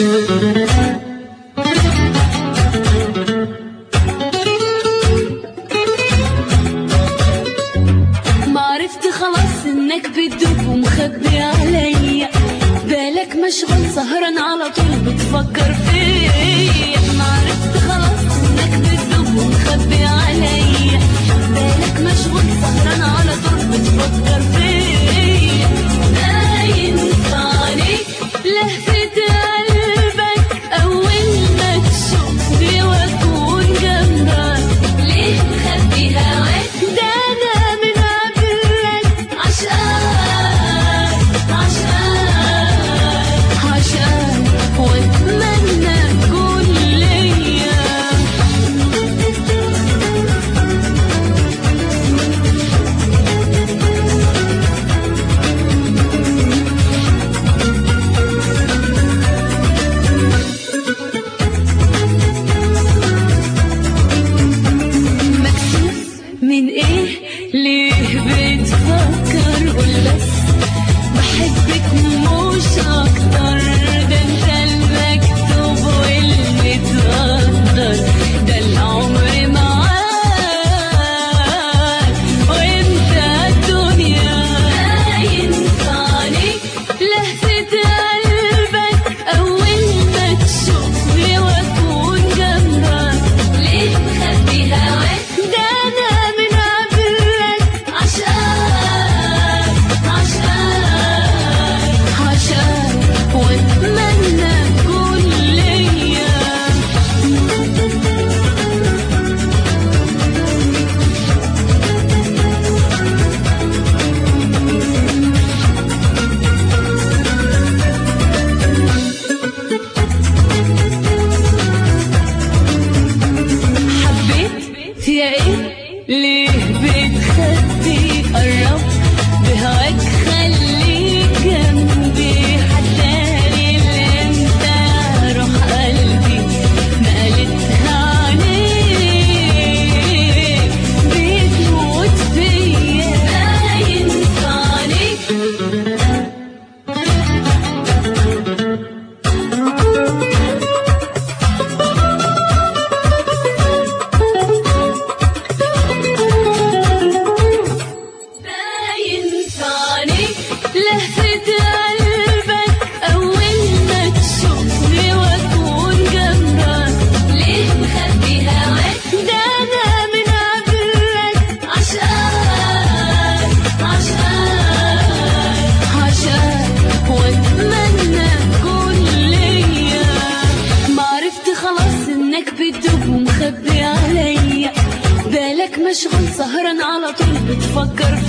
ما عرفت خلاص انك بتدوب ومخبي عليا بالك مشغول سهران على طول بتفكر فيا ما عرفت خلاص انك بتدوب ومخبي عليا بالك مشغول سهران على طول بتفكر فيا باين في عليك لهفة قلبك اول ما تشوفني واكون جنبك ليه مخبي هواك ده انا من قبلك عشقك عشقك عشقك واتمنى تكون ليا مكسوف من ايه ليه بتفكر قول بس بحبك مش اكتر ده انت المكتوب والمتقدر ده العمر معاك وانت الدنيا باين في عليك لهفة قلبك اول ما تشوفني واكون جنبك ليه مخبي هواك ده انا من قبلك عشقك عشقك عشقك واتمنى تكون ليا حبيت يا ايه ليه بتخبي قرب بهواك خليك جنبي حتى اللي انت روح قلبي نقلتها عليك بتموت فيا باين في عليك باين في عليك لهفة قلبك أول ما تشوفني وأكون جنبك ليه مخبي هواك ده أنا من قبلك عشقك عشقك عشقك وأتمنى تكون ليا ما عرفت خلاص إنك بتدوب ومخبي عليا بالك مشغول سهران على طول بتفكر